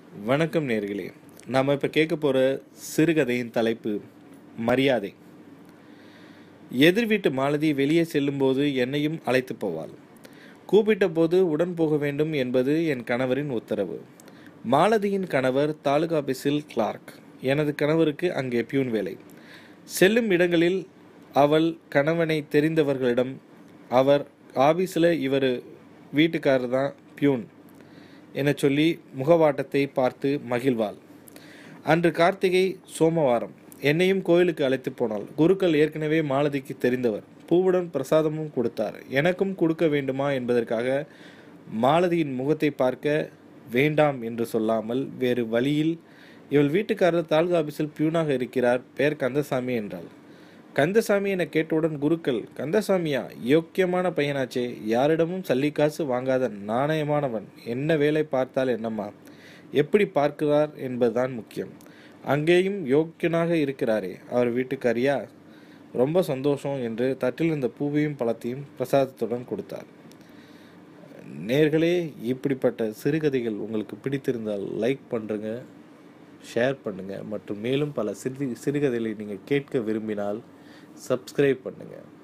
வணக்கம் நேர்களே நாம் இப்போ கேட்க போகிற சிறுகதையின் தலைப்பு மரியாதை எதிர் வீட்டு மாலதி வெளியே செல்லும்போது என்னையும் அழைத்து போவாள் கூப்பிட்ட போது உடன் போக வேண்டும் என்பது என் கணவரின் உத்தரவு மாலதியின் கணவர் தாலுகா ஆபீஸில் கிளார்க் எனது கணவருக்கு அங்கே பியூன் வேலை செல்லும் இடங்களில் அவள் கணவனை தெரிந்தவர்களிடம் அவர் ஆபீஸில் இவர் வீட்டுக்காரர் தான் பியூன் என சொல்லி முகவாட்டத்தை பார்த்து மகிழ்வாள் அன்று கார்த்திகை சோமவாரம் என்னையும் கோயிலுக்கு அழைத்து போனாள் குருக்கள் ஏற்கனவே மாலதிக்கு தெரிந்தவர் பூவுடன் பிரசாதமும் கொடுத்தார் எனக்கும் கொடுக்க வேண்டுமா என்பதற்காக மாலதியின் முகத்தை பார்க்க வேண்டாம் என்று சொல்லாமல் வேறு வழியில் இவள் வீட்டுக்காரர் தாலுகா ஆபீஸில் பியூனாக இருக்கிறார் பெயர் கந்தசாமி என்றாள் கந்தசாமி என கேட்டவுடன் குருக்கள் கந்தசாமியா யோக்கியமான பையனாச்சே யாரிடமும் சல்லிக்காசு வாங்காத நாணயமானவன் என்ன வேலை பார்த்தால் என்னம்மா எப்படி பார்க்கிறார் என்பதுதான் முக்கியம் அங்கேயும் யோக்கியனாக இருக்கிறாரே அவர் வீட்டுக்காரியா ரொம்ப சந்தோஷம் என்று தட்டில் இருந்த பூவையும் பழத்தையும் பிரசாதத்துடன் கொடுத்தார் நேர்களே இப்படிப்பட்ட சிறுகதைகள் உங்களுக்கு பிடித்திருந்தால் லைக் பண்ணுங்க ஷேர் பண்ணுங்கள் மற்றும் மேலும் பல சிறு சிறுகதைகளை நீங்கள் கேட்க விரும்பினால் சப்ஸ்கிரைப் பண்ணுங்கள்